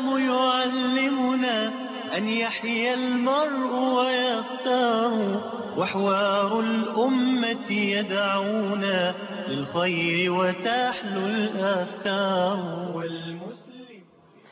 الإسلام يعلمنا أن يحيا المرء ويختار وحوار الأمة يدعونا للخير وتحلو الأفكار والمسلم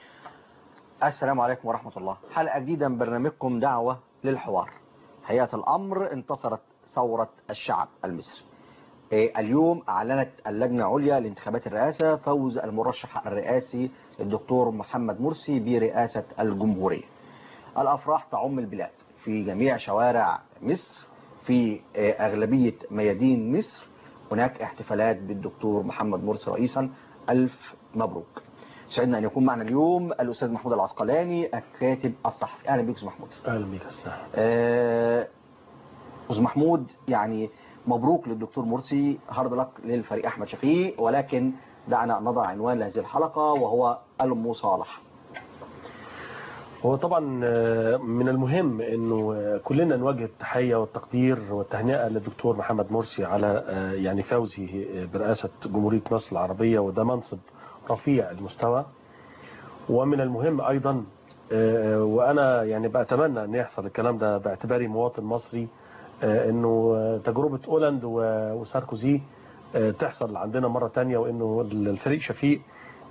السلام عليكم ورحمة الله حلقة جديدة من برنامجكم دعوة للحوار حقيقة الأمر انتصرت ثورة الشعب المصري إيه، اليوم أعلنت اللجنة العليا لانتخابات الرئاسة فوز المرشح الرئاسي الدكتور محمد مرسي برئاسة الجمهورية الأفراح تعم البلاد في جميع شوارع مصر في إيه، أغلبية ميادين مصر هناك احتفالات بالدكتور محمد مرسي رئيسا ألف مبروك سعدنا أن يكون معنا اليوم الأستاذ محمود العسقلاني الكاتب الصحفي أهلا بك أستاذ محمود اهلا بيك يا أستاذ. آه، أستاذ محمود يعني مبروك للدكتور مرسي هارد لك للفريق أحمد شفيق ولكن دعنا نضع عنوان لهذه الحلقة وهو المصالحة هو طبعا آه، من المهم انه آه، كلنا نوجه التحيه والتقدير والتهنئه للدكتور محمد مرسي على آه، يعني فوزه برئاسه جمهوريه مصر العربيه وده منصب رفيع المستوى ومن المهم ايضا آه، وانا يعني بتمنى ان يحصل الكلام ده باعتباري مواطن مصري آه، انه آه، تجربه اولاند و- وساركوزي آه، تحصل عندنا مره تانية وانه الفريق شفيق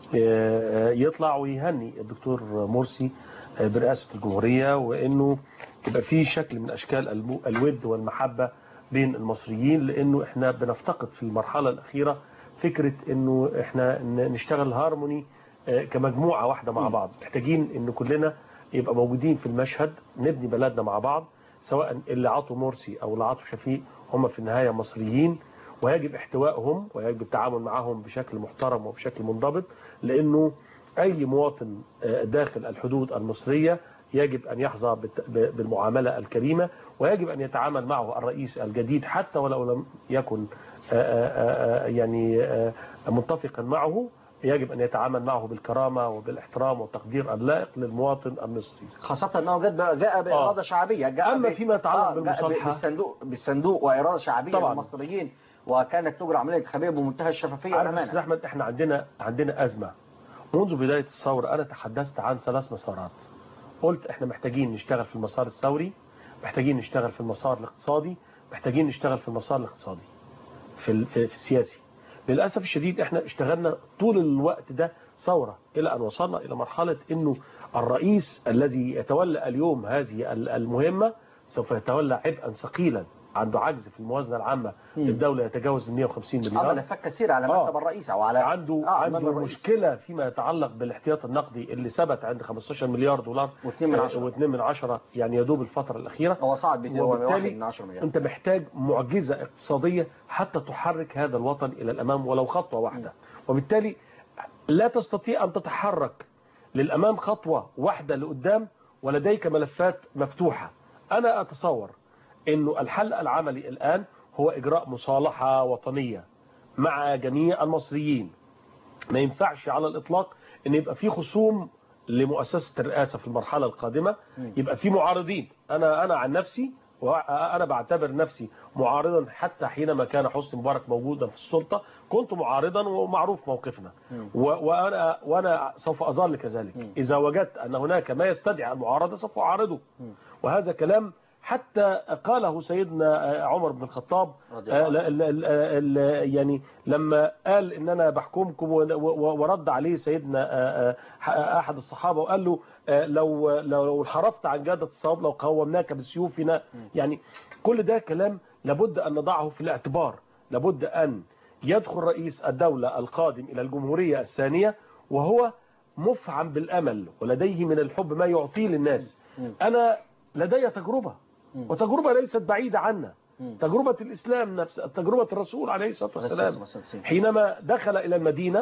آه، يطلع ويهني الدكتور مرسي آه، برئاسة الجمهورية وانه يبقى في شكل من اشكال الم- الود والمحبة بين المصريين لانه احنا بنفتقد في المرحلة الاخيرة فكرة انه احنا ن- نشتغل هارموني آه، كمجموعة واحدة مع بعض محتاجين ان كلنا يبقى موجودين في المشهد نبني بلدنا مع بعض سواء اللي عطوا مرسي او اللي عطوا شفيق هم في النهاية مصريين ويجب احتوائهم ويجب التعامل معهم بشكل محترم وبشكل منضبط لانه اي مواطن آه، داخل الحدود المصرية يجب ان يحظى بالت- ب- بالمعاملة الكريمة ويجب ان يتعامل معه الرئيس الجديد حتى ولو لم يكن آه، آه، آه، يعني آه، متفقا معه يجب ان يتعامل معه بالكرامة وبالاحترام والتقدير اللائق للمواطن المصري خاصة أنه جد جاء بإرادة آه. شعبية جاء أما ب- فيما يتعلق آه، جاء ب- بالمصالحة. بالصندوق بالصندوق وإرادة شعبية طبعاً. للمصريين وكانت تجرى عملية انتخابية بمنتهى الشفافية عارف يا استاذ والأمانة احمد احنا عندنا عندنا ازمه منذ بدايه الثوره انا تحدثت عن ثلاث مسارات قلت احنا محتاجين نشتغل في المسار الثوري محتاجين نشتغل في المسار الاقتصادي محتاجين نشتغل في المسار الاقتصادي في ال- في, في السياسي للاسف الشديد احنا اشتغلنا طول الوقت ده ثوره الى ان وصلنا الى مرحله انه الرئيس الذي يتولى اليوم هذه ال- المهمه سوف يتولى عبئا ثقيلا عنده عجز في الموازنه العامه للدوله يتجاوز ال 150 مليار عمل فك كثير على آه. مكتب الرئيس أو على عنده آه، أمام عنده الرئيس. مشكلة فيما يتعلق بالاحتياط النقدي اللي ثبت عند 15 مليار دولار واثنين من عشرة. واثنين من عشرة يعني يدوب الفترة الأخيرة هو صعد ب وبالتالي 1 من 10 مليار أنت محتاج معجزة اقتصادية حتى تحرك هذا الوطن إلى الأمام ولو خطوة واحدة وبالتالي لا تستطيع أن تتحرك للأمام خطوة واحدة لقدام ولديك ملفات مفتوحة أنا أتصور أنه الحل العملي الآن هو إجراء مصالحة وطنية مع جميع المصريين ما ينفعش على الإطلاق أن يبقى في خصوم لمؤسسة الرئاسة في المرحلة القادمة يبقى في معارضين أنا أنا عن نفسي وأنا بعتبر نفسي معارضا حتى حينما كان حسني مبارك موجودا في السلطة كنت معارضا ومعروف موقفنا و- وأنا وأنا سوف أظل كذلك إذا وجدت أن هناك ما يستدعي المعارضة سوف أعارضه وهذا كلام حتى قاله سيدنا عمر بن الخطاب رضي الله عنه. آه، ال- ال- ال- يعني لما قال ان انا بحكمكم و- و- ورد عليه سيدنا آه، آه، احد الصحابه وقال له آه، لو لو انحرفت عن جاده الصواب لو قومناك بسيوفنا يعني كل ده كلام لابد ان نضعه في الاعتبار لابد ان يدخل رئيس الدوله القادم الى الجمهوريه الثانيه وهو مفعم بالامل ولديه من الحب ما يعطيه للناس انا لدي تجربه وتجربه ليست بعيده عنا تجربة الإسلام نفس تجربة الرسول عليه الصلاة والسلام حينما دخل إلى المدينة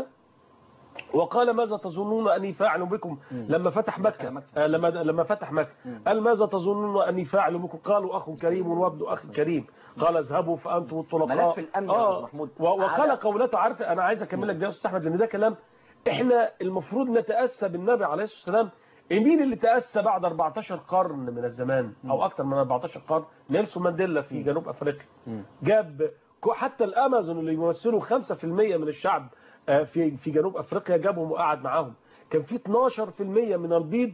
وقال ماذا تظنون أني فاعل بكم لما فتح مكة آه، لما لما فتح مكة قال ماذا تظنون أني فاعل بكم قالوا أخ كريم وابن أخ كريم قال اذهبوا فأنتم الطلقاء ملف الأمن يا آه أستاذ محمود. و- وقال على- قولته عارف أنا عايز أكمل لك ده يا أستاذ أحمد لأن ده كلام إحنا المفروض نتأسى بالنبي عليه الصلاة والسلام مين اللي تأسى بعد 14 قرن من الزمان أو أكثر من 14 قرن نيلسون مانديلا في جنوب أفريقيا جاب كو- حتى الامازون اللي يمثلوا 5% من الشعب آه، في في جنوب افريقيا جابهم وقعد معاهم كان في 12% من البيض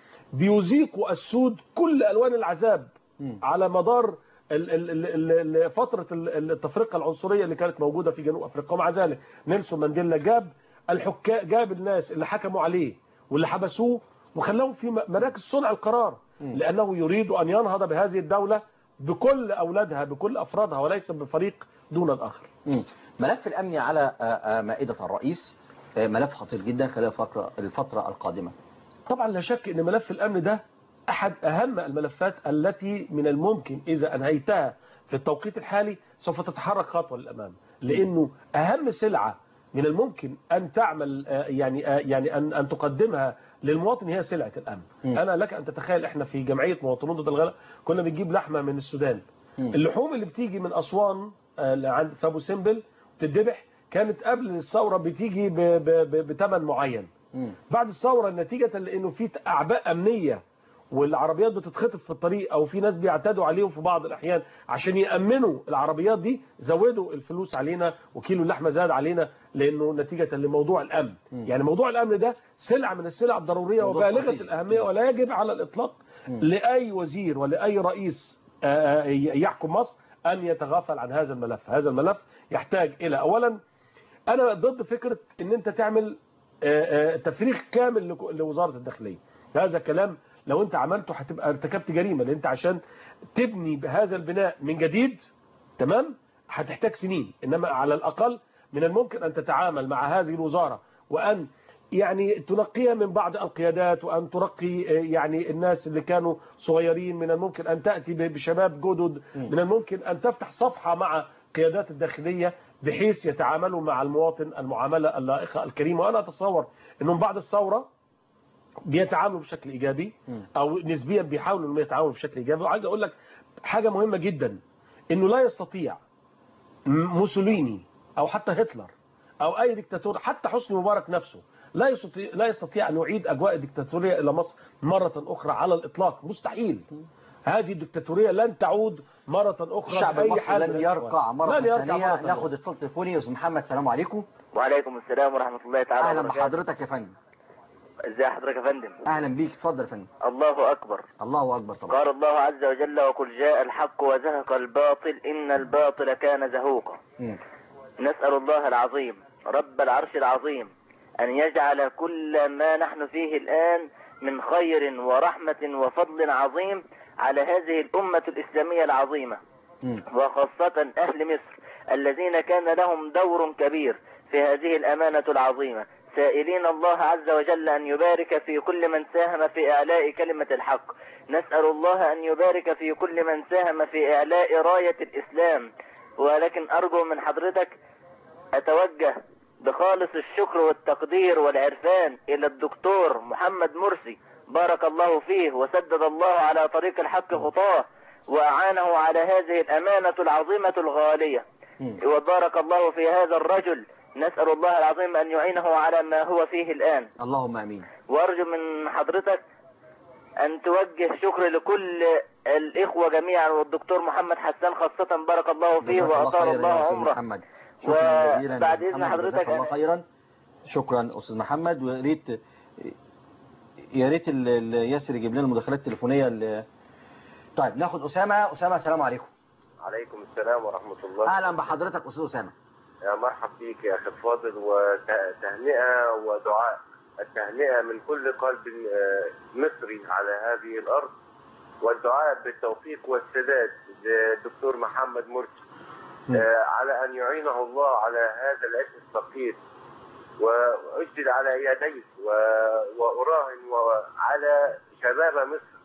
بيذيقوا السود كل الوان العذاب مم. على مدار ال- ال- ال- ال- ال- فتره ال- التفرقه العنصريه اللي كانت موجوده في جنوب افريقيا ومع ذلك نيلسون مانديلا جاب الحكام جاب الناس اللي حكموا عليه واللي حبسوه وخلاهم في م- مراكز صنع القرار لانه يريد ان ينهض بهذه الدوله بكل اولادها بكل افرادها وليس بفريق دون الاخر مم. ملف الأمن على آه، آه، مائدة الرئيس آه، ملف خطير جدا خلال الفترة الفترة القادمة طبعا لا شك ان ملف الامن ده احد اهم الملفات التي من الممكن اذا انهيتها في التوقيت الحالي سوف تتحرك خطوه للامام لانه اهم سلعه من الممكن ان تعمل آه، يعني آه، يعني ان ان تقدمها للمواطن هي سلعه الامن م. انا لك ان تتخيل احنا في جمعيه مواطنون ضد الغلاء كنا بنجيب لحمه من السودان م. اللحوم اللي بتيجي من اسوان آه، اللي عند في ابو سمبل بتذبح كانت قبل الثوره بتيجي بثمن معين مم. بعد الثوره نتيجه لانه في اعباء امنيه والعربيات بتتخطف في الطريق او في ناس بيعتدوا عليهم في بعض الاحيان عشان يامنوا العربيات دي زودوا الفلوس علينا وكيلو اللحمه زاد علينا لانه نتيجه لموضوع الامن يعني موضوع الامن ده سلعه من السلع الضروريه موضوع وبالغه خطير. الاهميه ولا يجب على الاطلاق لاي وزير ولاي رئيس آه، آه، يحكم مصر ان يتغافل عن هذا الملف هذا الملف يحتاج الى اولا انا ضد فكره ان انت تعمل آه، آه، تفريغ كامل لك- لوزاره الداخليه هذا كلام لو انت عملته هتبقى ارتكبت جريمه لان انت عشان تبني بهذا البناء من جديد تمام هتحتاج سنين انما على الاقل من الممكن ان تتعامل مع هذه الوزاره وان يعني تنقيها من بعض القيادات وان ترقي آه، يعني الناس اللي كانوا صغيرين من الممكن ان تاتي ب- بشباب جدد من الممكن ان تفتح صفحه مع قيادات الداخليه بحيث يتعاملوا مع المواطن المعامله اللائقه الكريمه وانا اتصور انهم بعد الثوره بيتعاملوا بشكل ايجابي او نسبيا بيحاولوا انهم يتعاملوا بشكل ايجابي وعايز اقول لك حاجه مهمه جدا انه لا يستطيع م- موسوليني او حتى هتلر او اي دكتاتور حتى حسني مبارك نفسه لا يستطيع لا يستطيع ان يعيد اجواء الدكتاتوريه الى مصر مره اخرى على الاطلاق مستحيل هذه الدكتاتوريه لن تعود مره اخرى الشعب بأي المصري حال لن من يرقع الأحوال. مرة لن يرقع ثانية مرة ناخد أخرى. اتصال تليفوني يا استاذ محمد السلام عليكم وعليكم السلام ورحمة الله تعالى اهلا وبركاته بحضرتك يا فندم ازي حضرتك يا فندم اهلا بيك اتفضل يا فندم الله أكبر الله اكبر طبعا قال الله عز وجل وقل جاء الحق وزهق الباطل إن الباطل كان زهوقا مم. نسأل الله العظيم رب العرش العظيم أن يجعل كل ما نحن فيه الآن من خير ورحمة وفضل عظيم على هذه الأمة الإسلامية العظيمة مم. وخاصة أهل مصر الذين كان لهم دور كبير في هذه الأمانة العظيمة سائلين الله عز وجل أن يبارك في كل من ساهم في إعلاء كلمة الحق نسأل الله أن يبارك في كل من ساهم في إعلاء راية الإسلام ولكن أرجو من حضرتك أتوجه بخالص الشكر والتقدير والعرفان إلى الدكتور محمد مرسي بارك الله فيه وسدد الله على طريق الحق خطاه وأعانه على هذه الأمانة العظيمة الغالية مم. وبارك الله في هذا الرجل نسأل الله العظيم أن يعينه على ما هو فيه الآن اللهم امين وأرجو من حضرتك أن توجه شكر لكل الإخوة جميعا والدكتور محمد حسان خاصة بارك الله فيه جزاك الله وأطال خيرا الله يا استاذ عمره محمد شكرا جزيلا يا وبعد إذن محمد، جزاك حضرتك الله أنا- خيرا شكرا استاذ محمد ويا ريت يا ريت ال- ال- ياسر يجيب لنا المداخلات التليفونيه اللي... طيب ناخد اسامه اسامه السلام عليكم عليكم السلام ورحمة الله اهلا بحضرتك استاذ اسامه يا مرحب بيك يا أخي الفاضل وتهنئة ودعاء التهنئة من كل قلب آه، مصري على هذه الأرض والدعاء بالتوفيق والسداد للدكتور محمد مرسي آه، على أن يعينه الله على هذا العيش الثقيل وأجدد على يديه و- وأراهن على شباب مصر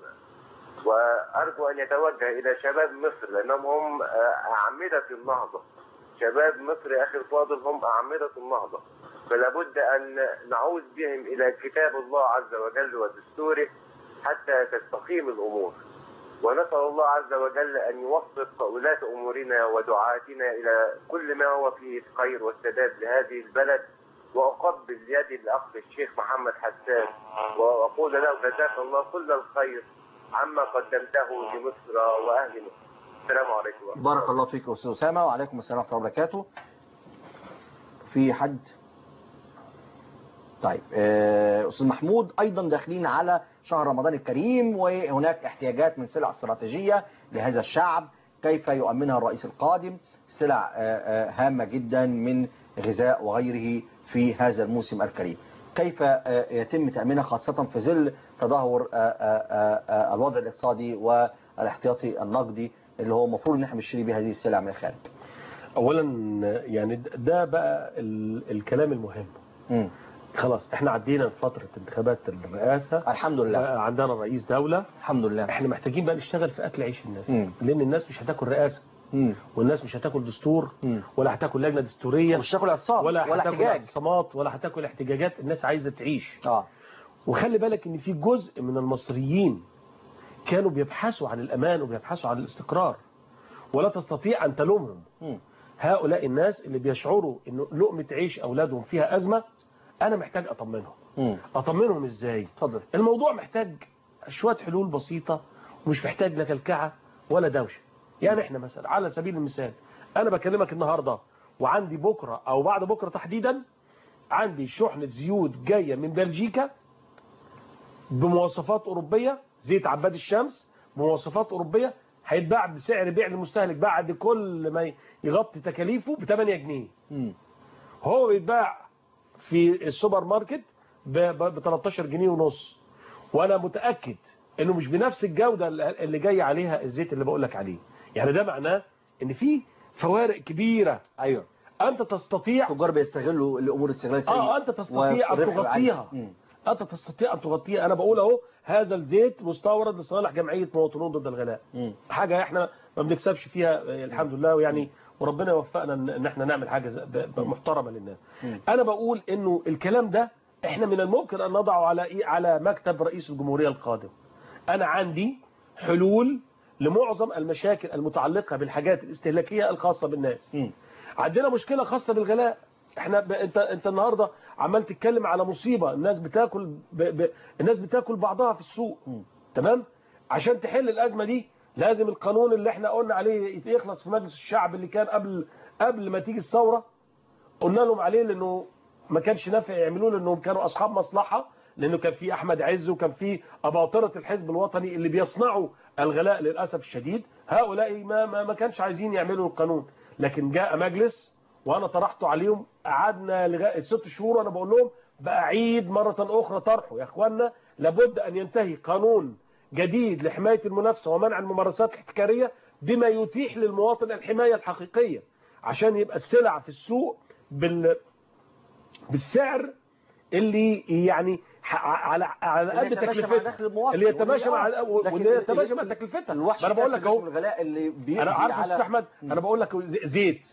وأرجو أن يتوجه إلى شباب مصر لأنهم هم آه، أعمدة النهضة شباب مصر يا أخي الفاضل هم أعمدة النهضة فلا بد أن نعود بهم إلى كتاب الله عز وجل ودستوره حتى تستقيم الأمور ونسأل الله عز وجل أن يوفق ولاة أمورنا ودعاتنا إلى كل ما هو فيه الخير والسداد لهذه البلد وأقبل يد الأخ الشيخ محمد حسان وأقول له جزاك الله كل الخير عما قدمته لمصر وأهل مصر السلام عليكم ورحمة بارك الله فيك يا استاذ اسامه وعليكم السلام ورحمه الله وبركاته في حد طيب آه، أستاذ محمود أيضا داخلين على شهر رمضان الكريم وهناك احتياجات من سلع استراتيجية لهذا الشعب كيف يؤمنها الرئيس القادم سلع آه، آه، هامة جدا من غذاء وغيره في هذا الموسم الكريم كيف آه، يتم تأمينها خاصة في ظل تدهور آه، آه، آه، الوضع الاقتصادي والاحتياطي النقدي اللي هو المفروض ان احنا بنشتري بيه هذه السلع من الخارج اولا يعني ده بقى ال- الكلام المهم مم. خلاص احنا عدينا فتره انتخابات الرئاسه الحمد لله بقى عندنا رئيس دوله الحمد لله احنا محتاجين بقى نشتغل في اكل عيش الناس مم. لان الناس مش هتاكل رئاسه مم. والناس مش هتاكل دستور مم. ولا هتاكل لجنه دستوريه مش تاكل عصام ولا ولا هتاكل احتجاج اعتصامات ولا هتاكل احتجاجات الناس عايزه تعيش اه وخلي بالك ان في جزء من المصريين كانوا بيبحثوا عن الامان وبيبحثوا عن الاستقرار ولا تستطيع ان تلومهم مم. هؤلاء الناس اللي بيشعروا ان لقمه عيش اولادهم فيها ازمه انا محتاج اطمنهم مم. اطمنهم ازاي اتفضل الموضوع محتاج شويه حلول بسيطه ومش محتاج لا كلكعه ولا دوشه يعني احنا مثلا على سبيل المثال انا بكلمك النهارده وعندي بكره او بعد بكره تحديدا عندي شحنه زيوت جايه من بلجيكا بمواصفات اوروبيه زيت عباد الشمس بمواصفات اوروبيه هيتباع بسعر بيع للمستهلك بعد كل ما يغطي تكاليفه ب 8 جنيه مم. هو بيتباع في السوبر ماركت ب 13 جنيه ونص وانا متاكد انه مش بنفس الجوده اللي جاي عليها الزيت اللي بقول لك عليه يعني ده معناه ان في فوارق كبيره ايوه انت تستطيع التجار بيستغلوا الامور استغلال سيء اه انت تستطيع ان والربح عالي. تغطيها مم. انت تستطيع ان تغطيها انا بقول اهو هذا الزيت مستورد لصالح جمعيه مواطنون ضد الغلاء مم. حاجه احنا ما بنكسبش فيها آه، الحمد لله ويعني وربنا يوفقنا ان إن احنا نعمل حاجه زي- ب- ب- محترمه للناس مم. انا بقول انه الكلام ده احنا من الممكن ان نضعه على ايه على مكتب رئيس الجمهوريه القادم انا عندي حلول لمعظم المشاكل المتعلقه بالحاجات الاستهلاكيه الخاصه بالناس مم. عندنا مشكله خاصه بالغلاء احنا ب... انت انت النهارده عمال تتكلم على مصيبه الناس بتاكل ب... ب... الناس بتاكل بعضها في السوق مم. تمام عشان تحل الازمه دي لازم القانون اللي احنا قلنا عليه يخلص في مجلس الشعب اللي كان قبل قبل ما تيجي الثوره قلنا لهم عليه لانه ما كانش نافع يعملوه لانهم كانوا اصحاب مصلحه لانه كان في احمد عز وكان في اباطره الحزب الوطني اللي بيصنعوا الغلاء للاسف الشديد هؤلاء ما ما, ما كانش عايزين يعملوا القانون لكن جاء مجلس وانا طرحته عليهم قعدنا لغايه ست شهور وانا بقول لهم باعيد مره اخرى طرحه يا اخوانا لابد ان ينتهي قانون جديد لحمايه المنافسه ومنع الممارسات الاحتكاريه بما يتيح للمواطن الحمايه الحقيقيه عشان يبقى السلع في السوق بال بالسعر اللي يعني ح- على على اللي قد يتماشى مع تكلفتها دخل المواطن. اللي يتماشى مع واللي- لكن واللي ال- يتماشى ال- مع تكلفتها الوحش ما انا بقول لك الأساسي اهو من الغلاء اللي بيقضي انا عارف يا على استاذ احمد انا بقول لك ز- زيت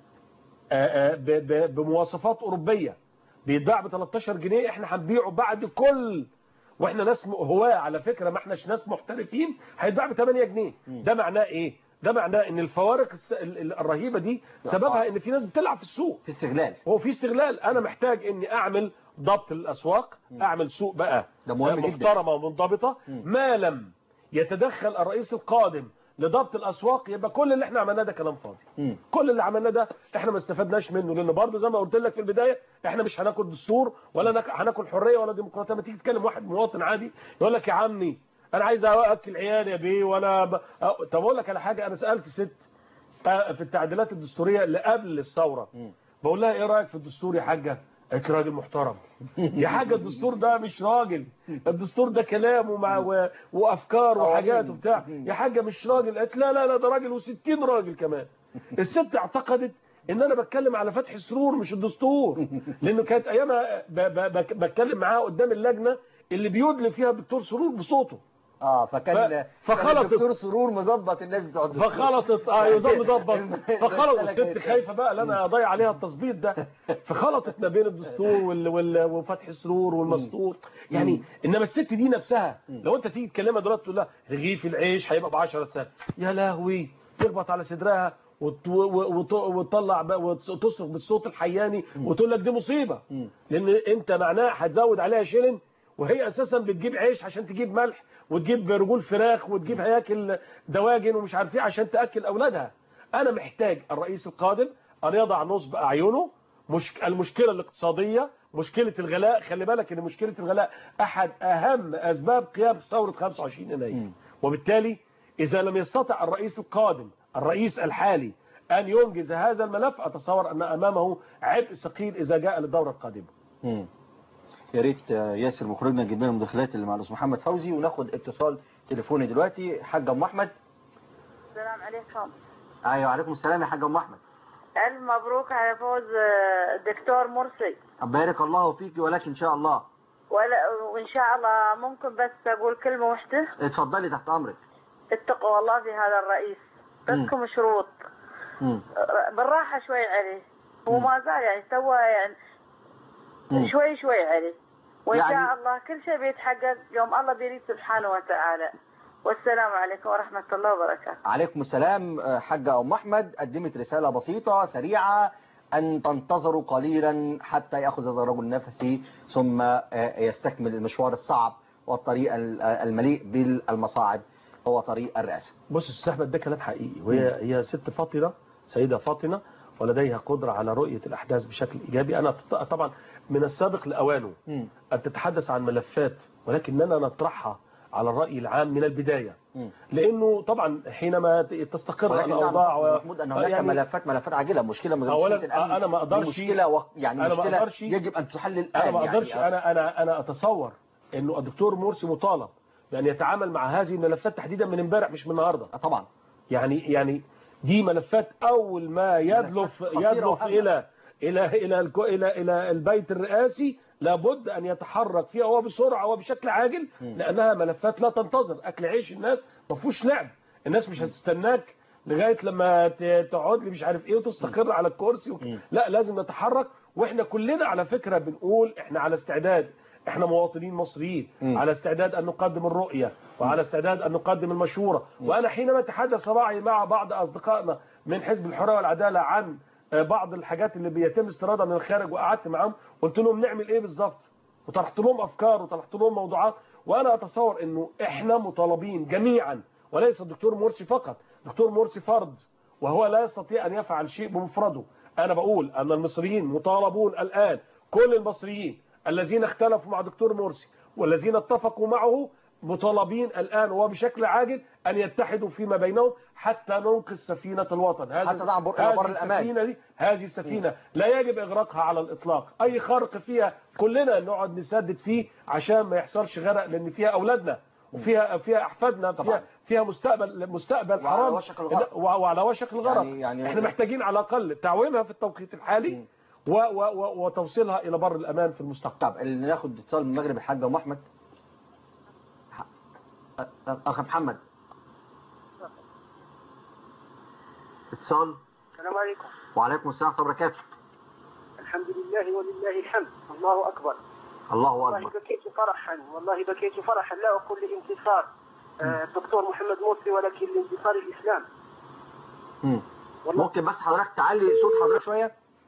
آه، آه، ب- ب- بمواصفات اوروبيه بيتباع ب 13 جنيه احنا هنبيعه بعد كل واحنا ناس م- هواه على فكره ما احناش ناس محترفين هيتباع ب 8 جنيه ده معناه ايه ده معناه ان الفوارق الس- ال- ال- الرهيبه دي سببها ان في ناس بتلعب في السوق في استغلال هو في استغلال انا محتاج اني اعمل ضبط للاسواق اعمل سوق بقى ده مهم جدا. محترمه ومنضبطه ما لم يتدخل الرئيس القادم لضبط الاسواق يبقى كل اللي احنا عملناه ده كلام فاضي مم. كل اللي عملناه ده احنا ما استفدناش منه لان برضه زي ما قلت لك في البدايه احنا مش هناكل دستور ولا نك- هناكل حريه ولا ديمقراطيه ما تيجي تكلم واحد مواطن عادي يقول لك يا عمي انا عايز اكل عيالي يا بيه ولا ب... أه، طب اقول لك على حاجه انا سالت ست آه، في التعديلات الدستوريه اللي قبل الثوره بقول لها ايه رايك في الدستور يا حاجه قالت لي راجل محترم يا حاجه الدستور ده مش راجل الدستور ده كلام ومع و... وافكار وحاجات وبتاع يا حاجه مش راجل قالت لا لا لا ده راجل و60 راجل كمان الست اعتقدت ان انا بتكلم على فتح السرور مش الدستور لانه كانت ايامها ب... ب... ب... بتكلم معاها قدام اللجنه اللي بيدلي فيها الدكتور سرور بصوته اه فكان ف- فخلطت. كان الدكتور سرور مظبط الناس بتوع الدستور. فخلطت اه نظام مظبط الم- فخلط المسألة الست كانت- خايفه بقى لا انا اضيع عليها التظبيط ده فخلطت ما بين الدستور وال... وال... وفتح السرور والمسطور يعني انما الست دي نفسها لو انت تيجي تكلمها دلوقتي تقول لها رغيف العيش هيبقى ب 10 سنت يا لهوي تخبط على صدرها وت... و- وت... وتطلع بقى وتصرخ بالصوت الحياني وتقول لك دي مصيبه لان انت معناه هتزود عليها شيلن وهي اساسا بتجيب عيش عشان تجيب ملح وتجيب رجول فراخ وتجيب هياكل دواجن ومش عارف ايه عشان تاكل اولادها انا محتاج الرئيس القادم ان يضع نصب اعينه مش المشكله الاقتصاديه مشكله الغلاء خلي بالك ان مشكله الغلاء احد اهم اسباب قيام ثوره 25 يناير مم. وبالتالي اذا لم يستطع الرئيس القادم الرئيس الحالي ان ينجز هذا الملف اتصور ان امامه عبء ثقيل اذا جاء للدوره القادمه مم. يا ريت آه، ياسر مخرجنا نجيب لنا المداخلات اللي مع الاستاذ محمد فوزي وناخد اتصال تليفوني دلوقتي حاجه ام احمد السلام عليكم ايوه عليكم السلام يا حاجه ام احمد ألف مبروك على فوز آه، الدكتور مرسي بارك الله فيك ولك ان شاء الله ولا وإن شاء الله ممكن بس أقول كلمة واحدة اتفضلي تحت امرك اتقوا الله في هذا الرئيس مم. بسكم شروط مم. ر- بالراحة شوي عليه هو مم. ما زال يعني سوى يعني مم. شوي شوي عليه وإن يعني- شاء الله كل شيء بيتحقق يوم الله بيريد سبحانه وتعالى والسلام عليكم ورحمة الله وبركاته عليكم السلام آه، حاجة أم أحمد قدمت رسالة بسيطة سريعة أن تنتظروا قليلا حتى يأخذ هذا الرجل نفسي ثم آه، يستكمل المشوار الصعب والطريق ال- آه، المليء بالمصاعب هو طريق الرئاسة بص استاذ احمد ده كلام حقيقي وهي هي ست فاطنه سيده فاطنه ولديها قدره على رؤيه الاحداث بشكل ايجابي انا ط- طبعا من السابق لاوانه مم. ان تتحدث عن ملفات ولكننا نطرحها على الراي العام من البدايه مم. لانه طبعا حينما ت- تستقر ولكن الاوضاع نعم محمود أن هناك يعني ملفات ملفات عاجلة مشكلة من أولاً، مشكلة الأمن أنا ما أقدرش- دي مشكلة و... يعني أنا ما مشكلة أقدرش- يجب أن تحل الآن انا ما اقدرش يعني انا انا انا اتصور انه الدكتور مرسي مطالب بان يتعامل مع هذه الملفات تحديدا من امبارح مش من النهارده آه، طبعا يعني يعني دي ملفات اول ما يدلف خطيرة يدلف وهامة. الى الى الى الكو- الى الى البيت الرئاسي لابد ان يتحرك فيها وبسرعه وبشكل عاجل لانها ملفات لا تنتظر اكل عيش الناس ما فيهوش لعب الناس مش هتستناك لغايه لما ت- تقعد لي مش عارف ايه وتستقر على الكرسي وك... لا لازم نتحرك واحنا كلنا على فكره بنقول احنا على استعداد احنا مواطنين مصريين مم. على استعداد ان نقدم الرؤيه وعلى استعداد ان نقدم المشوره وانا حينما اتحدث معي مع بعض اصدقائنا من حزب الحريه والعداله عن آه، بعض الحاجات اللي بيتم استيرادها من الخارج وقعدت معاهم قلت لهم نعمل ايه بالظبط وطرحت لهم افكار وطرحت لهم موضوعات وانا اتصور انه احنا مطالبين جميعا وليس الدكتور مرسي فقط الدكتور مرسي فرد وهو لا يستطيع ان يفعل شيء بمفرده انا بقول ان المصريين مطالبون الان كل المصريين الذين اختلفوا مع دكتور مرسي والذين اتفقوا معه مطالبين الان وبشكل عاجل ان يتحدوا فيما بينهم حتى ننقذ سفينه الوطن هذه حتى نعبر إلى هذه بر الأمان. السفينه دي هذه السفينه لا يجب اغراقها على الاطلاق اي خرق فيها كلنا نقعد نسدد فيه عشان ما يحصلش غرق لان فيها اولادنا وفيها فيها احفادنا طبعا. فيها فيها مستقبل مستقبل وعلى حرام وشك الغرق. و- وعلى وشك الغرق يعني- يعني- احنا محتاجين على الاقل تعويمها في التوقيت الحالي و و و وتوصيلها الى بر الامان في المستقبل طب اللي ناخد اتصال من المغرب الحاجة أم أحمد ح- أ- أ- أخ محمد اتصال السلام عليكم وعليكم السلام ورحمة الله وبركاته الحمد لله ولله الحمد الله أكبر الله والله أكبر بكيت فرحا والله بكيت فرحا لا أقول لانتصار آه، الدكتور محمد مرسي ولكن لانتصار الإسلام مم. والله ممكن بس حضرتك تعلي صوت حضرتك شوية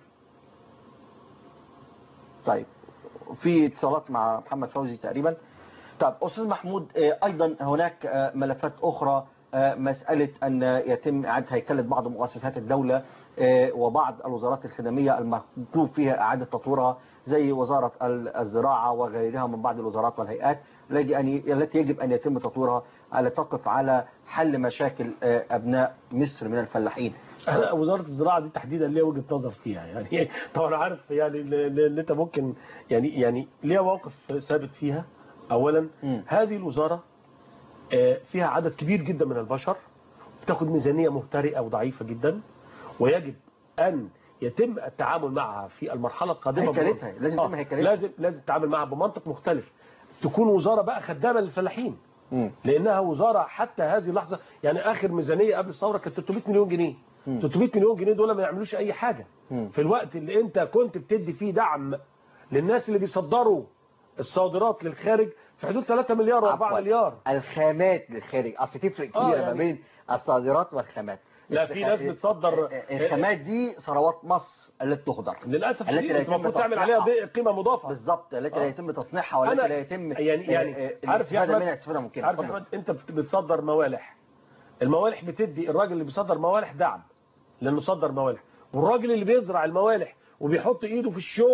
طيب في اتصالات مع محمد فوزي تقريبا طب أستاذ محمود آه، أيضا هناك آه، ملفات أخرى آه، مسألة أن يتم إعادة هيكلة بعض مؤسسات الدولة آه، وبعض الوزارات الخدمية المطلوب فيها إعادة تطويرها زي وزارة ال- الزراعة وغيرها من بعض الوزارات والهيئات التي أن- التي يجب أن يتم تطويرها على تقف على حل مشاكل آه، أبناء مصر من الفلاحين انا وزاره الزراعه دي تحديدا ليها وجهه نظر فيها يعني طبعا عارف يعني اللي انت ممكن يعني يعني ليها موقف ثابت فيها اولا مم. هذه الوزاره آه، فيها عدد كبير جدا من البشر بتاخد ميزانيه مهترئه وضعيفه جدا ويجب ان يتم التعامل معها في المرحله القادمه هيكلتها، بمنطق- لازم آه، يتم هيكلتها. لازم لازم تتعامل معها بمنطق مختلف تكون وزاره بقى خدامه للفلاحين مم. لانها وزاره حتى هذه اللحظه يعني اخر ميزانيه قبل الثوره كانت 300 مليون جنيه 300 مليون جنيه دول ما يعملوش اي حاجه مم. في الوقت اللي انت كنت بتدي فيه دعم للناس اللي بيصدروا الصادرات للخارج في حدود 3 مليار و4 عفواً. مليار الخامات للخارج اصل تفرق كبيره آه، ما يعني- بين الصادرات والخامات لا في ناس بتصدر الخامات دي ثروات مصر التي تهدر للاسف التي الشديد لا انت يتم المفروض تعمل عليها تصنيعها. بي- قيمه مضافه بالظبط التي آه. لا يتم تصنيعها والتي أنا- لا يتم يعني يعني آه، آه، عارف يا الاستفاده احمد منها استفاده ممكنه عارف يا اتفضل. احمد انت بت- بتصدر موالح الموالح بتدي الراجل اللي بيصدر موالح دعم لانه صدر موالح والراجل اللي بيزرع الموالح وبيحط ايده في الشوك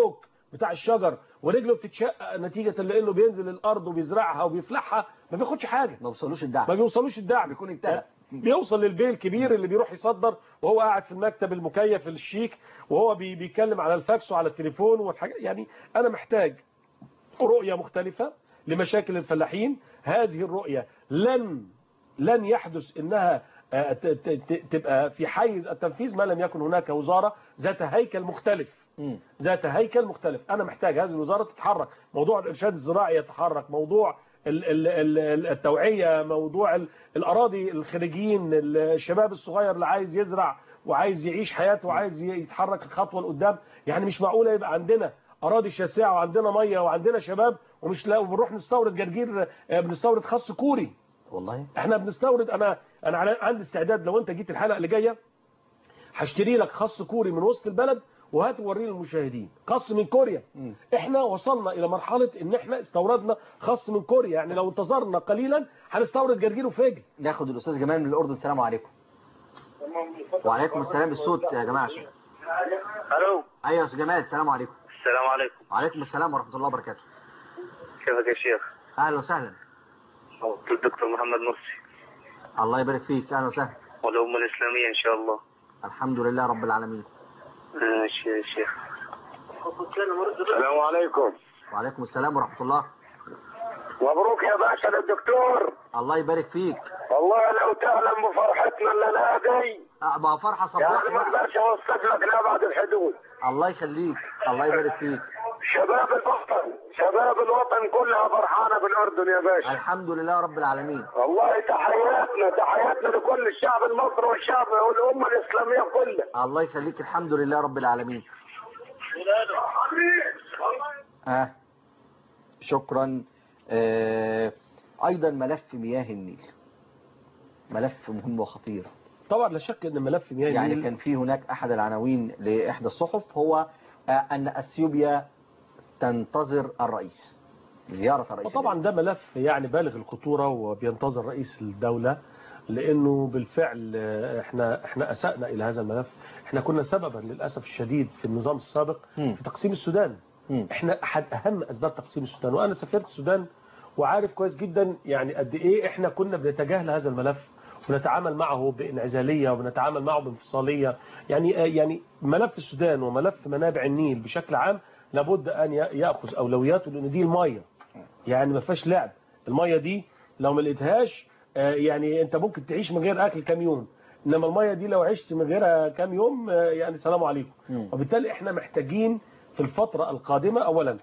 بتاع الشجر ورجله بتتشقق نتيجه لانه بينزل الارض وبيزرعها وبيفلحها ما بياخدش حاجه ما بيوصلوش ما الدعم بيوصلوش الدعم بيكون انتهى بيوصل للبيه الكبير اللي بيروح يصدر وهو قاعد في المكتب المكيف الشيك وهو بي بيتكلم على الفاكس وعلى التليفون والحاجات يعني انا محتاج رؤيه مختلفه لمشاكل الفلاحين هذه الرؤيه لن لن يحدث انها آه، ت- ت- ت- تبقى في حيز التنفيذ ما لم يكن هناك وزاره ذات هيكل مختلف مم. ذات هيكل مختلف انا محتاج هذه الوزاره تتحرك موضوع الارشاد الزراعي يتحرك موضوع ال- ال- ال- التوعيه موضوع ال- الاراضي الخريجين الشباب الصغير اللي عايز يزرع وعايز يعيش حياته وعايز يتحرك خطوه لقدام يعني مش معقوله يبقى عندنا اراضي شاسعه وعندنا ميه وعندنا شباب ومش لا وبنروح نستورد جرجير آه، بنستورد خس كوري والله احنا بنستورد انا انا على- عندي استعداد لو انت جيت الحلقه اللي جايه هشتري لك خس كوري من وسط البلد وهات وريه للمشاهدين خس من كوريا مم. احنا وصلنا الى مرحله ان احنا استوردنا خس من كوريا يعني لو انتظرنا قليلا هنستورد جرجير وفجل ناخد الاستاذ جمال من الاردن السلام عليكم وعليكم السلام الصوت يا جماعه عشان. الو ايوه يا استاذ جمال السلام عليكم السلام عليكم وعليكم السلام ورحمه الله وبركاته كيفك يا شيخ؟ اهلا وسهلا الدكتور محمد مرسي الله يبارك فيك اهلا وسهلا والأمة الإسلامية إن شاء الله الحمد لله رب العالمين ماشي يا شيخ السلام عليكم وعليكم السلام ورحمه الله مبروك يا باشا للدكتور الله يبارك فيك والله لو تعلم بفرحتنا الليلة دي أه، بقى فرحه يعني صباحي ما بقى. اقدرش اوصف لك لأبعد الحدود الله يخليك الله يبارك فيك شباب الوطن شباب الوطن كلها فرحانة بالأردن يا باشا الحمد لله رب العالمين والله تحياتنا تحياتنا لكل الشعب المصري والشعب والأمة الإسلامية كلها الله يخليك الحمد لله رب العالمين ها شكرا آه ايضا ملف مياه النيل ملف مهم وخطير طبعا لا شك ان ملف مياه يعني النيل كان في هناك احد العناوين لاحدى الصحف هو آه ان اثيوبيا تنتظر الرئيس زياره الرئيس وطبعا ده ملف يعني بالغ الخطوره وبينتظر رئيس الدوله لانه بالفعل آه، احنا احنا اسانا الى هذا الملف احنا كنا سببا للاسف الشديد في النظام السابق مم. في تقسيم السودان مم. احنا احد اهم اسباب تقسيم السودان وانا سافرت السودان وعارف كويس جدا يعني قد ايه احنا كنا بنتجاهل هذا الملف ونتعامل معه بانعزاليه وبنتعامل معه بانفصاليه يعني يعني ملف السودان وملف منابع النيل بشكل عام لابد ان ياخذ اولوياته لان دي الميه يعني ما فيهاش لعب الميه دي لو ما لقيتهاش آه، يعني انت ممكن تعيش من غير اكل كام يوم انما الميه دي لو عشت من غيرها كام يوم آه، يعني سلام عليكم مم. وبالتالي احنا محتاجين في الفتره القادمه اولا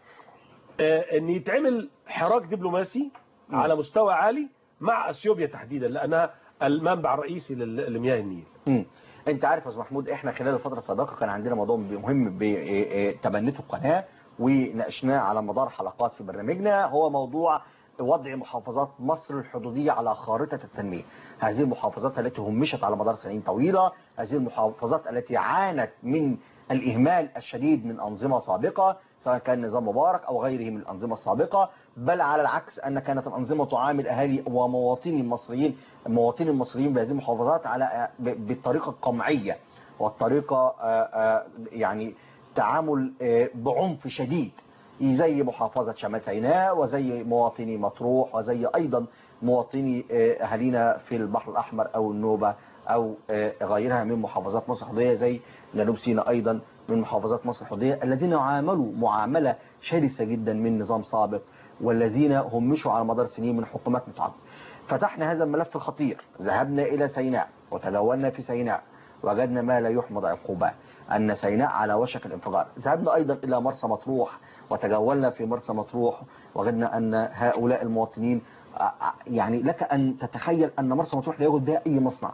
آه، ان يتعمل حراك دبلوماسي على مستوى عالي مع اثيوبيا تحديدا لانها المنبع الرئيسي لل- لمياه النيل مم. انت عارف يا استاذ محمود احنا خلال الفتره السابقه كان عندنا موضوع مهم تبنته القناه وناقشناه على مدار حلقات في برنامجنا هو موضوع وضع محافظات مصر الحدوديه على خارطه التنميه هذه المحافظات التي همشت على مدار سنين طويله هذه المحافظات التي عانت من الاهمال الشديد من انظمه سابقه سواء كان نظام مبارك او غيره من الانظمه السابقه بل على العكس ان كانت الانظمه تعامل اهالي ومواطني المصريين المواطنين المصريين بهذه المحافظات على ب- بالطريقه القمعيه والطريقه آه، آه، يعني تعامل آه، بعنف شديد زي محافظة شمال سيناء وزي مواطني مطروح وزي أيضا مواطني آه، أهالينا في البحر الأحمر أو النوبة أو آه، غيرها من محافظات مصر الحدودية زي جنوب سيناء أيضا من محافظات مصر الحدودية الذين عاملوا معاملة شرسة جدا من نظام سابق والذين همشوا على مدار سنين من حكومات متعددة فتحنا هذا الملف الخطير ذهبنا إلى سيناء وتداولنا في سيناء وجدنا ما لا يحمد عقوباه أن سيناء على وشك الانفجار ذهبنا أيضا إلى مرسى مطروح وتجولنا في مرسى مطروح وجدنا أن هؤلاء المواطنين ع- ع- يعني لك أن تتخيل أن مرسى مطروح لا يوجد بها أي مصنع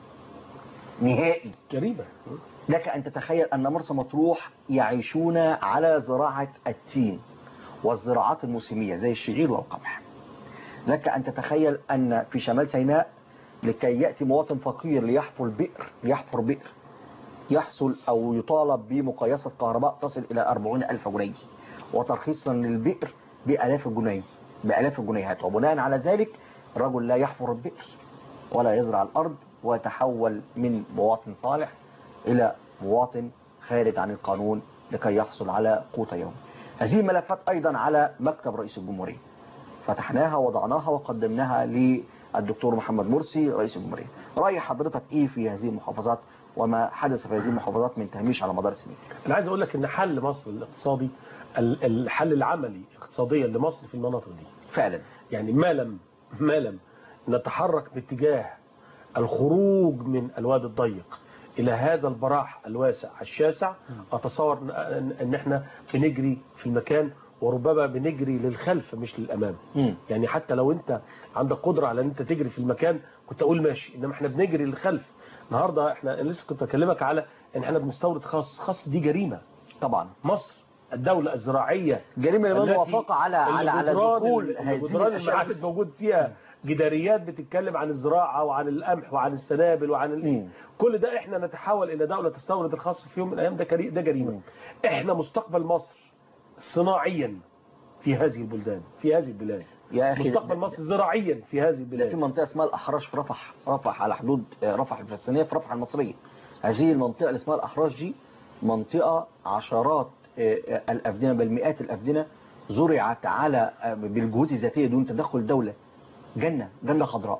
نهائي جريمه لك أن تتخيل أن مرسى مطروح يعيشون على زراعة التين والزراعات الموسمية زي الشعير والقمح لك أن تتخيل أن في شمال سيناء لكي يأتي مواطن فقير ليحفر بئر ليحفر بئر يحصل أو يطالب بمقايسة كهرباء تصل إلى 40 ألف جنيه وترخيصا للبئر بآلاف الجنيه بآلاف الجنيهات وبناء على ذلك الرجل لا يحفر البئر ولا يزرع الأرض ويتحول من مواطن صالح إلى مواطن خارج عن القانون لكي يحصل على قوت يوم هذه الملفات أيضا على مكتب رئيس الجمهورية فتحناها وضعناها وقدمناها للدكتور محمد مرسي رئيس الجمهورية رأي حضرتك إيه في هذه المحافظات وما حدث في هذه المحافظات من تهميش على مدار السنين انا عايز اقول لك ان حل مصر الاقتصادي ال- الحل العملي اقتصاديا لمصر في المناطق دي فعلا يعني ما لم ما لم نتحرك باتجاه الخروج من الواد الضيق الى هذا البراح الواسع الشاسع اتصور ان إن احنا بنجري في المكان وربما بنجري للخلف مش للامام مم. يعني حتى لو انت عندك قدره على ان انت تجري في المكان كنت اقول ماشي انما احنا بنجري للخلف النهارده احنا أنا لسه كنت اكلمك على ان احنا بنستورد خاص خاص دي جريمه طبعا مصر الدولة الزراعية جريمة لمن التي- وافق على على على الجدران- دخول هذه الجدران الأشياء المعابد موجود فيها جداريات بتتكلم عن الزراعة وعن القمح وعن السنابل وعن ال... مم. كل ده احنا نتحول الى دولة تستورد الخاص في يوم من الايام ده كري... ده جريمة احنا مستقبل مصر صناعيا في هذه البلدان في هذه البلاد يا أخي مستقبل ده- مصر زراعيا في هذه ده في البلاد منطقة اسمها الأحراش في رفح رفح على حدود آه، رفح الفلسطينية في رفح المصرية هذه المنطقة اللي اسمها الأحراش دي منطقة عشرات آه، آه، الأفدنة بل مئات الأفدنة زرعت على آه، بالجهود الذاتية دون تدخل الدولة جنة جنة خضراء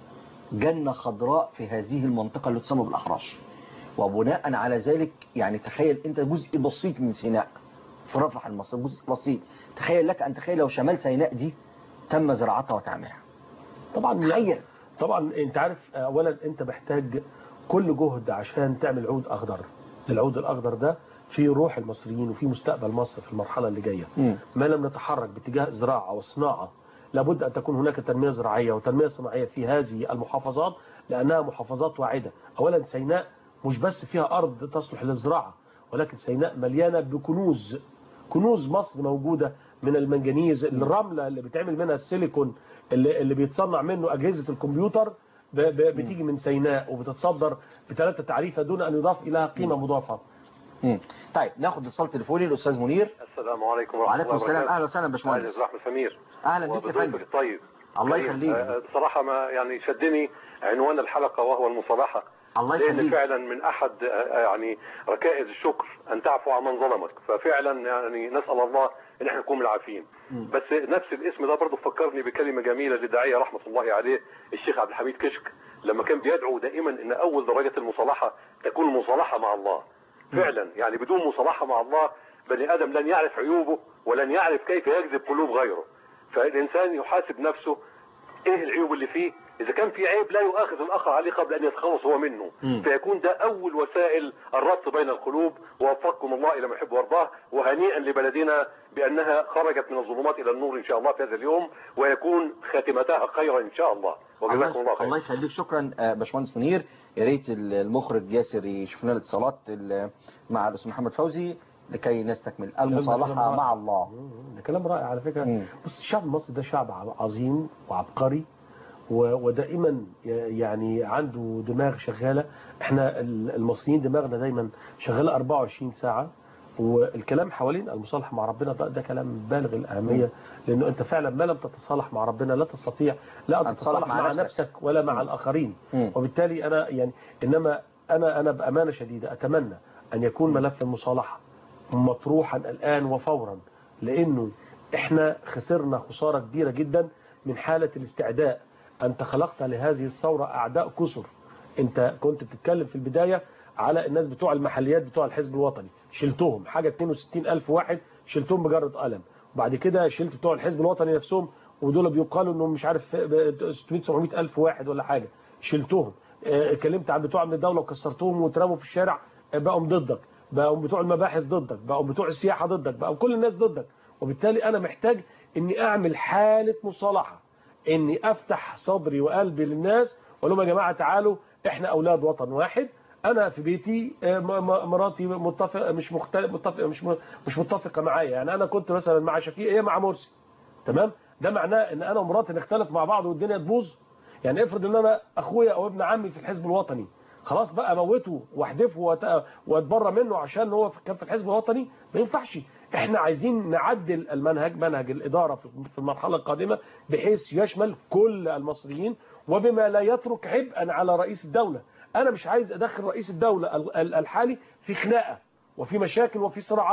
جنة خضراء في هذه المنطقة اللي تسمى بالأحراش وبناء على ذلك يعني تخيل أنت جزء بسيط من سيناء في رفح المصري جزء بسيط تخيل لك أن تخيل لو شمال سيناء دي تم زراعتها وتعميرها طبعا تخيل طبعا انت عارف اولا انت محتاج كل جهد عشان تعمل عود اخضر العود الاخضر ده في روح المصريين وفي مستقبل مصر في المرحله اللي جايه مم. ما لم نتحرك باتجاه الزراعه والصناعه لابد ان تكون هناك تنميه زراعيه وتنميه صناعيه في هذه المحافظات لانها محافظات واعده اولا سيناء مش بس فيها ارض تصلح للزراعه ولكن سيناء مليانه بكنوز كنوز مصر موجوده من المنجنيز الرمله اللي بيتعمل منها السيليكون اللي, اللي بيتصنع منه اجهزه الكمبيوتر ب- ب- بتيجي من سيناء وبتتصدر بثلاثه تعريفه دون ان يضاف اليها قيمه مضافه مم. طيب ناخد اتصال تليفوني الاستاذ منير السلام عليكم ورحمة وعليكم الله السلام وبركاته اهلا وسهلا يا أهلا باشمهندس أحمد سمير اهلا بك يا وبضيفك فندم الطيب الله طيب، يخليك آه، بصراحة ما يعني شدني عنوان الحلقة وهو المصالحة الله لأن يخليك فعلا من أحد آه، يعني ركائز الشكر أن تعفو عن من ظلمك ففعلا يعني نسأل الله إن احنا نكون العافين بس نفس الاسم ده برضه فكرني بكلمة جميلة للداعية رحمة الله عليه الشيخ عبد الحميد كشك لما كان بيدعو دائما إن أول درجة المصالحة تكون المصالحة مع الله فعلا يعني بدون مصالحة مع الله بني آدم لن يعرف عيوبه ولن يعرف كيف يجذب قلوب غيره فالإنسان يحاسب نفسه ايه العيوب اللي فيه اذا كان في عيب لا يؤاخذ الاخر عليه قبل ان يتخلص هو منه مم. فيكون ده اول وسائل الربط بين القلوب ووفقكم الله الى ما يحب ويرضاه وهنيئا لبلدنا بانها خرجت من الظلمات الى النور ان شاء الله في هذا اليوم ويكون خاتمتها خيرا ان شاء الله وجزاكم الله خيرا الله يخليك شكرا آه، باشمهندس منير يا ريت المخرج ياسر يشوف لنا الاتصالات ال- مع الاستاذ محمد فوزي لكي نستكمل المصالحه مع الله ده كلام رائع على فكره مم. بص الشعب المصري ده شعب عظيم وعبقري و- ودائما ي- يعني عنده دماغ شغاله احنا ال- المصريين دماغنا دايما شغاله 24 ساعه والكلام حوالين المصالحه مع ربنا ده, ده كلام بالغ الاهميه لانه انت فعلا ما لم تتصالح مع ربنا لا تستطيع لا أن ان تتصالح تتصالح مع مع, نفسك. نفسك ولا مع الاخرين مم. وبالتالي انا يعني انما انا انا بامانه شديده اتمنى ان يكون ملف المصالحه مطروحا الآن وفورا لأنه إحنا خسرنا خسارة كبيرة جدا من حالة الاستعداء أنت خلقت لهذه الثورة أعداء كسر أنت كنت بتتكلم في البداية على الناس بتوع المحليات بتوع الحزب الوطني شلتهم حاجة 62 ألف واحد شلتهم بجرة قلم وبعد كده شلت بتوع الحزب الوطني نفسهم ودول بيقالوا انهم مش عارف 600 700 ألف واحد ولا حاجة شلتهم آه، اتكلمت عن بتوع من الدولة وكسرتهم واترموا في الشارع آه، بقوا ضدك بقوا بتوع المباحث ضدك بقوا بتوع السياحة ضدك بقوا كل الناس ضدك وبالتالي أنا محتاج إني أعمل حالة مصالحة إني أفتح صدري وقلبي للناس وأقول لهم يا جماعة تعالوا إحنا أولاد وطن واحد أنا في بيتي آه، م- م- مراتي متفق مش مختلف متفق مش م- مش متفقة معايا يعني أنا كنت مثلا مع شفيق هي مع مرسي تمام ده معناه ان انا ومراتي نختلف مع بعض والدنيا تبوظ يعني افرض ان انا اخويا او ابن عمي في الحزب الوطني خلاص بقى موته واحدفه وأت- واتبرى منه عشان هو كان في الحزب الوطني ما ينفعش احنا عايزين نعدل المنهج منهج الاداره في في المرحله القادمه بحيث يشمل كل المصريين وبما لا يترك عبئا على رئيس الدوله انا مش عايز ادخل رئيس الدوله ال- ال- الحالي في خناقه وفي مشاكل وفي صراعات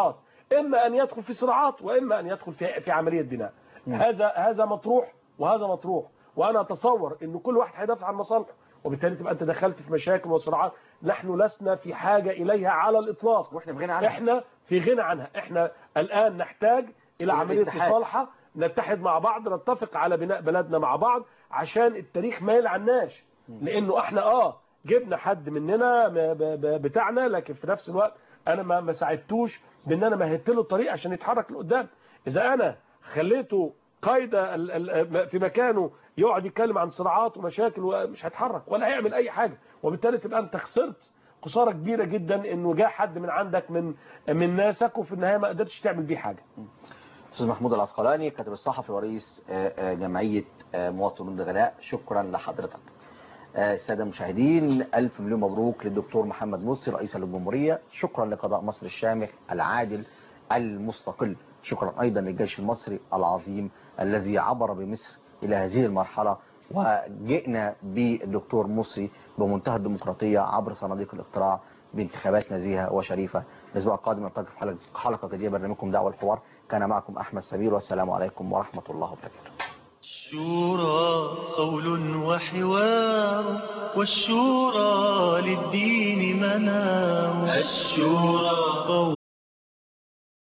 اما ان يدخل في صراعات واما ان يدخل في في عمليه بناء هذا هذا مطروح وهذا مطروح وانا اتصور ان كل واحد هيدافع عن مصالحه وبالتالي تبقى انت دخلت في مشاكل وصراعات نحن لسنا في حاجه اليها على الاطلاق واحنا في غنى عنها احنا في غنى عنها احنا الان نحتاج الى عمليه الاتحاد. مصالحه نتحد مع بعض نتفق على بناء بلدنا مع بعض عشان التاريخ ما يلعناش لانه احنا اه جبنا حد مننا م- ب- ب- بتاعنا لكن في نفس الوقت انا ما ما ساعدتوش بان انا مهدت له الطريق عشان يتحرك لقدام اذا انا خليته قايد ال- ال- في مكانه يقعد يتكلم عن صراعات ومشاكل ومش هيتحرك ولا هيعمل اي حاجه وبالتالي تبقى انت خسرت خساره كبيره جدا انه جاء حد من عندك من من ناسك وفي النهايه ما قدرتش تعمل بيه حاجه استاذ محمود العسقلاني كاتب الصحفي ورئيس آه، آه، جمعيه آه، مواطنون الغلاء شكرا لحضرتك آه، الساده المشاهدين الف مليون مبروك للدكتور محمد مرسي رئيس الجمهوريه شكرا لقضاء مصر الشامخ العادل المستقل شكرا ايضا للجيش المصري العظيم الذي عبر بمصر الى هذه المرحله وجئنا بالدكتور مرسي بمنتهى الديمقراطيه عبر صناديق الاقتراع بانتخابات نزيهه وشريفه الاسبوع القادم نلتقي في حلقه حلقه جديده برنامجكم دعوه الحوار كان معكم احمد سمير والسلام عليكم ورحمه الله وبركاته الشورى قول وحوار والشورى للدين منار الشورى قول